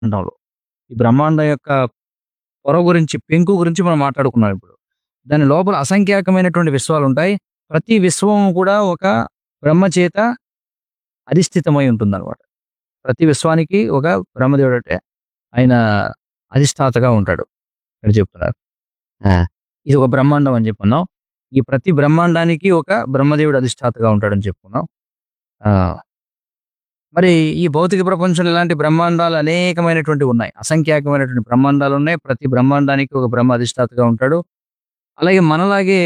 బ్రహ్మాండంలో. ఈ బ్రహ్మాండం యొక్క పొర గురించి, పెంకు గురించి మనం మాట్లాడుకున్నాం ఇప్పుడు. దాని లోపల అసంఖ్యాకమైనటువంటి విశ్వాలుంటాయి. ప్రతి విశ్వం కూడా ఒక బ్రహ్మ చేత అధిష్ఠితమై ఉంటుందన్నమాట. ప్రతి విశ్వానికి ఒక బ్రహ్మదేవుడంటే ఆయన అధిష్టాతగా ఉంటాడు. ఇక్కడ చెప్తున్నారు. ఆ! ఇది ఒక బ్రహ్మాండం అని చెప్పుకున్నాం. ఈ ప్రతి బ్రహ్మాండానికి ఒక బ్రహ్మదేవుడు అధిష్టాతగా ఉంటాడని చెప్పుకున్నాం. ఆ! మరి ఈ భౌతిక ప్రపంచంలో ఇలాంటి బ్రహ్మాండాలు అనేకమైనటువంటివి ఉన్నాయి. అసంఖ్యాకమైనటువంటి బ్రహ్మాండాలు ఉన్నాయి. ప్రతి బ్రహ్మాండానికి ఒక బ్రహ్మ అధిష్టాతగా ఉంటాడు. అలాగే మనలాగే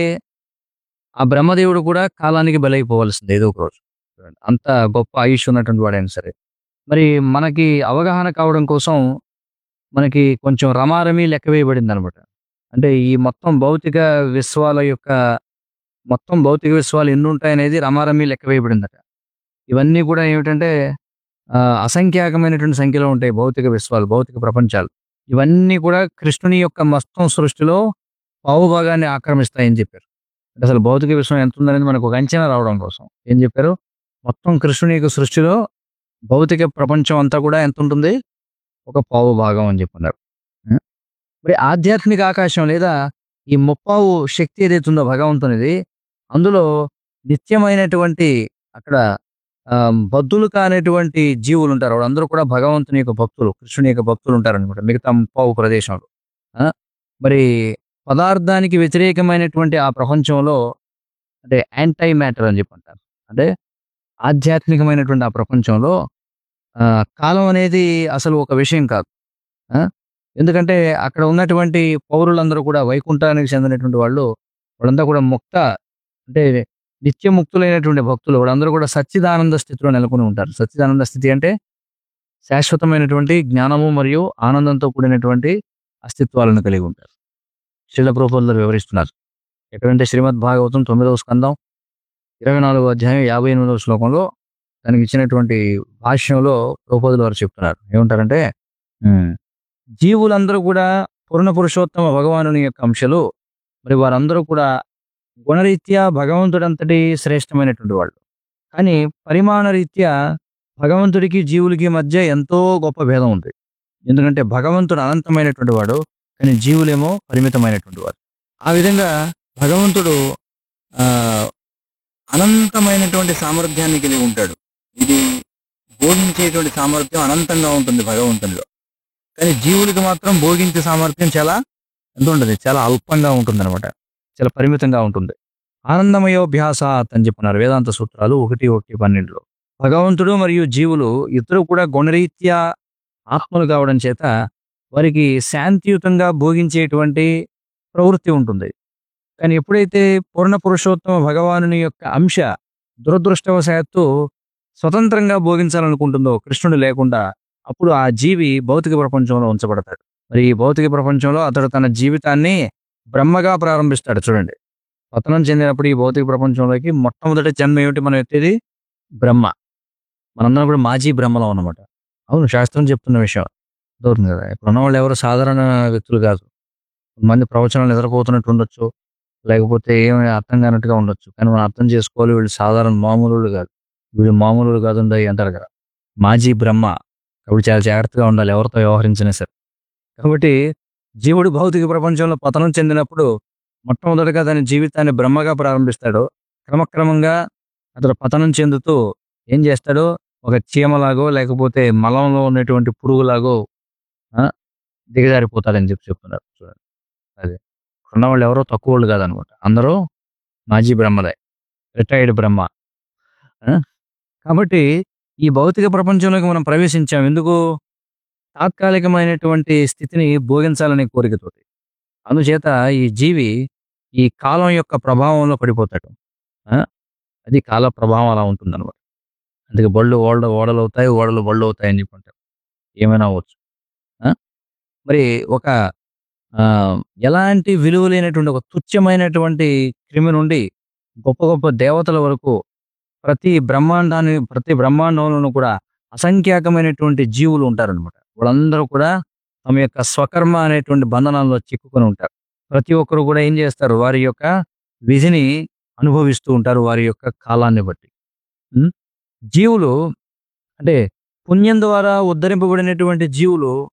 ఆ బ్రహ్మదేవుడు కూడా కాలానికి బలైపోవాల్సిందే ఏదో ఒక రోజు. అంత గొప్ప ఆయుష్ ఉన్నటువంటి వాడైనా సరే. మరి మనకి అవగాహన కావడం కోసం మనకి కొంచెం రమారమి లెక్క వేయబడిందనమాట. అంటే ఈ మొత్తం భౌతిక విశ్వాల యొక్క మొత్తం భౌతిక విశ్వాలు ఎన్నుంటాయనేది రమారమి లెక్క వేయబడిందట. ఇవన్నీ కూడా ఏమిటంటే ఆహ్, అసంఖ్యాకమైనటువంటి సంఖ్యలో ఉంటాయి భౌతిక విశ్వాలు, భౌతిక ప్రపంచాలు. ఇవన్నీ కూడా కృష్ణుని యొక్క మొత్తం సృష్టిలో పావుభాగాన్ని ఆక్రమిస్తాయని చెప్పారు. అంటే అసలు భౌతిక విశ్వం ఎంతుందనేది మనకు ఒక అంచనా రావడం కోసం. ఏం చెప్పారు? మొత్తం కృష్ణుని యొక్క సృష్టిలో భౌతిక ప్రపంచం అంతా కూడా ఎంతుంటుంది? ఒక పావు భాగం అని చెప్పన్నారు. హ్మ్. మరి ఆధ్యాత్మిక ఆకాశం లేదా ఈ ముప్పావు శక్తి ఏదైతే ఉందో భగవంతునిది, అందులో నిత్యమైనటువంటి అక్కడ ఆహ్, బద్ధులు కానటువంటి జీవులు ఉంటారు. వాళ్ళందరూ కూడా భగవంతుని యొక్క భక్తులు, కృష్ణుని యొక్క భక్తులు ఉంటారనమాట. మిగతా ముప్పావు ప్రదేశంలో. ఆ! మరి పదార్థానికి వ్యతిరేకమైనటువంటి ఆ ప్రపంచంలో అంటే యాంటై మ్యాటర్ అని చెప్పి అంటారు. అంటే ఆధ్యాత్మికమైనటువంటి ఆ ప్రపంచంలో ఆహ్, కాలం అనేది అసలు ఒక విషయం కాదు. ఆ! ఎందుకంటే అక్కడ ఉన్నటువంటి పౌరులందరూ కూడా వైకుంఠానికి చెందినటువంటి వాళ్ళు, వాళ్ళంతా కూడా ముక్త అంటే నిత్య ముక్తులైనటువంటి భక్తులు. వాళ్ళందరూ కూడా సచ్చిదానంద స్థితిలో నెలకొని ఉంటారు. సచ్చిదానంద స్థితి అంటే శాశ్వతమైనటువంటి జ్ఞానము మరియు ఆనందంతో కూడినటువంటి అస్తిత్వాలను కలిగి ఉంటారు. శ్రీల ప్రభుపాదులు వివరిస్తున్నారు. ఎక్కడంటే శ్రీమద్ భాగవతం తొమ్మిదవ స్కందం 24వ అధ్యాయం 58వ శ్లోకంలో దానికి ఇచ్చినటువంటి భాష్యంలో ప్రభుపాదులు వారు చెప్తున్నారు. ఏమంటారంటే హ్మ్. జీవులందరూ కూడా పూర్ణ పురుషోత్తమ భగవానుని యొక్క అంశలు. మరి వారందరూ కూడా గుణరీత్యా భగవంతుడంతటి శ్రేష్టమైనటువంటి వాళ్ళు. కానీ పరిమాణ రీత్యా భగవంతుడికి, జీవులకి మధ్య ఎంతో గొప్ప భేదం ఉంది. ఎందుకంటే భగవంతుడు అనంతమైనటువంటి వాడు. కానీ జీవులేమో పరిమితమైనటువంటి వారు. ఆ విధంగా భగవంతుడు ఆహ్, అనంతమైనటువంటి సామర్థ్యాన్ని కలిగి ఉంటాడు. ఇది భోగించేటువంటి సామర్థ్యం అనంతంగా ఉంటుంది భగవంతునిలో. కానీ జీవులకి మాత్రం భోగించే సామర్థ్యం చాలా ఎంత ఉంటది? చాలా అల్పంగా ఉంటుందన్నమాట. చాలా పరిమితంగా ఉంటుంది. ఆనందమయోభ్యాసాత్ అని చెప్పన్నారు వేదాంత సూత్రాలు 1:1-12లో. భగవంతుడు మరియు జీవులు ఇద్దరు కూడా గుణరీత్యా ఆత్మలు కావడం చేత వారికి శాంతియుతంగా భోగించేటువంటి ప్రవృత్తి ఉంటుంది. కానీ ఎప్పుడైతే పూర్ణ పురుషోత్తమ భగవానుని యొక్క అంశ దురదృష్టవశాత్తు స్వతంత్రంగా భోగించాలనుకుంటుందో కృష్ణుడు లేకుండా అప్పుడు ఆ జీవి భౌతిక ప్రపంచంలో ఉంచబడతాడు. మరి ఈ భౌతిక ప్రపంచంలో అతడు తన జీవితాన్ని బ్రహ్మగా ప్రారంభిస్తాడు చూడండి. పతనం చెందినప్పుడు ఈ భౌతిక ప్రపంచంలోకి మొట్టమొదటి జన్మ ఏమిటి మనం ఎత్తేది? బ్రహ్మ. మనందరం కూడా మాజీ బ్రహ్మలం అన్నమాట. అవును శాస్త్రం చెప్తున్న విషయం. అర్థమవుతుంది కదా! ఇప్పుడు ఉన్నవాళ్ళు ఎవరు సాధారణ వ్యక్తులు కాదు. కొంతమంది ప్రవచనాలు నిద్రపోతున్నట్టు ఉండొచ్చు. లేకపోతే ఏమి అర్థం కానట్టుగా ఉండొచ్చు. కానీ మనం అర్థం చేసుకోవాలి వీళ్ళు సాధారణ మామూలోళ్ళు కాదు. వీళ్ళు మామూలోళ్ళు కాదుండయి అంటారు కదా! మాజీ బ్రహ్మ. కాబట్టి చాలా జాగ్రత్తగా ఉండాలి ఎవరితో వ్యవహరించినా సరే. కాబట్టి జీవుడు భౌతిక ప్రపంచంలో పతనం చెందినప్పుడు మొట్టమొదటగా తన జీవితాన్ని బ్రహ్మగా ప్రారంభిస్తాడు. క్రమక్రమంగా అతడు పతనం చెందుతూ ఏం చేస్తాడు? ఒక చీమలాగో లేకపోతే మలంలో ఉన్నటువంటి పురుగులాగో ఆ! దిగజారిపోతాడని చెప్పి చెప్తున్నారు. చూడండి. అది. ఉన్నవాళ్ళు ఎవరో తక్కువోళ్ళు కాదనమాట. అందరూ మాజీ బ్రహ్మలే. రిటైర్డ్ బ్రహ్మ. ఆ! కాబట్టి ఈ భౌతిక ప్రపంచంలోకి మనం ప్రవేశించాం. ఎందుకు? తాత్కాలికమైనటువంటి స్థితిని భోగించాలనే కోరికతోటి. అందుచేత ఈ జీవి ఈ కాలం యొక్క ప్రభావంలో పడిపోతాడు. ఆ! అది కాల ప్రభావం అలా ఉంటుందన్నమాట. అందుకే బళ్ళు ఓడ ఓడలవుతాయి, ఓడలు బళ్ళవుతాయి అని చెప్పి అంటారు. ఏమైనా అవ్వచ్చు. ఆ! మరి ఒక ఆహ్, ఎలాంటి విలువ లేనటువంటి ఒక తుచ్చమైనటువంటి క్రిమి నుండి గొప్ప గొప్ప దేవతల వరకు ప్రతి బ్రహ్మాండాన్ని ప్రతి బ్రహ్మాండంలోనూ కూడా అసంఖ్యాకమైనటువంటి జీవులు ఉంటారనమాట. వాళ్ళందరూ కూడా తమ యొక్క స్వకర్మ అనేటువంటి బంధనాల్లో చిక్కుకొని ఉంటారు. ప్రతి ఒక్కరు కూడా ఏం చేస్తారు? వారి యొక్క విధిని అనుభవిస్తూ ఉంటారు వారి యొక్క కాలాన్ని బట్టి. హ్మ్. జీవులు అంటే పుణ్యం ద్వారా ఉద్ధరింపబడినటువంటి జీవులు